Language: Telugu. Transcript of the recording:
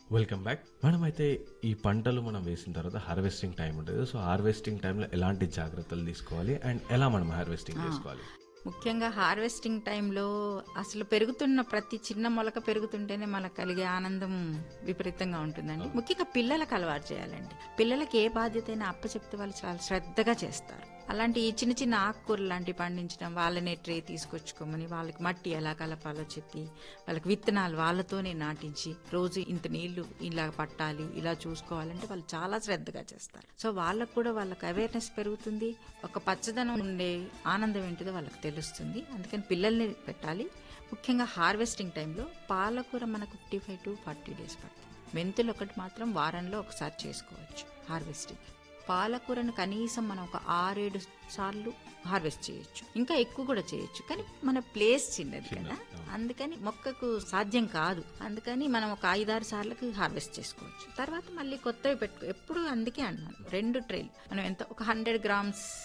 వెల్కమ్ బ్యాక్ మనం అయితే ఈ పంటలు మనం వేసిన తర్వాత హార్వెస్టింగ్ టైం ఉంటుంది సో హార్వెస్టింగ్ టైంలో ఎలాంటి జాగ్రత్తలు తీసుకోవాలి అండ్ ఎలా మనం హార్వెస్టింగ్ చేసుకోవాలి ముఖ్యంగా హార్వెస్టింగ్ టైంలో అసలు పెరుగుతున్న ప్రతి చిన్న మొలక పెరుగుతుంటేనే మనకు కలిగే ఆనందం విపరీతంగా ఉంటుందండి ముఖ్యంగా పిల్లలకు అలవాటు చేయాలండి పిల్లలకి ఏ బాధ్యత అయినా అప్పచెప్తే వాళ్ళు చాలా శ్రద్ధగా చేస్తారు అలాంటి ఈ చిన్న చిన్న ఆకుకూరలు లాంటివి పండించడం వాళ్ళనే ట్రే తీసుకొచ్చుకోమని వాళ్ళకి మట్టి ఎలా కలపాలో చెప్పి వాళ్ళకి విత్తనాలు వాళ్ళతోనే నాటించి రోజు ఇంత నీళ్లు ఇలా పట్టాలి ఇలా చూసుకోవాలంటే వాళ్ళు చాలా శ్రద్ధగా చేస్తారు సో వాళ్ళకు కూడా వాళ్ళకి అవేర్నెస్ పెరుగుతుంది ఒక పచ్చదనం ఉండే ఆనందం ఏంటిదో వాళ్ళకి తెలుస్తుంది అందుకని పిల్లల్ని పెట్టాలి ముఖ్యంగా హార్వెస్టింగ్ టైంలో పాలకూర మనకు fifty five to forty days పడుతుంది మెంతులు ఒకటి మాత్రం వారంలో ఒకసారి చేసుకోవచ్చు హార్వెస్టింగ్ పాలకూరను కనీసం మనం ఒక ఆరేడు సార్లు హార్వెస్ట్ చేయొచ్చు ఇంకా ఎక్కువ కూడా చేయొచ్చు కానీ మన ప్లేస్ చిన్నది కదా అందుకని మొక్కకు సాధ్యం కాదు అందుకని మనం ఒక ఐదారు సార్లకి హార్వెస్ట్ చేసుకోవచ్చు తర్వాత మళ్ళీ కొత్తవి పెట్టుకో ఎప్పుడు అందుకే అన్నాను రెండు ట్రైల్ మనం ఎంత ఒక హండ్రెడ్ గ్రామ్స్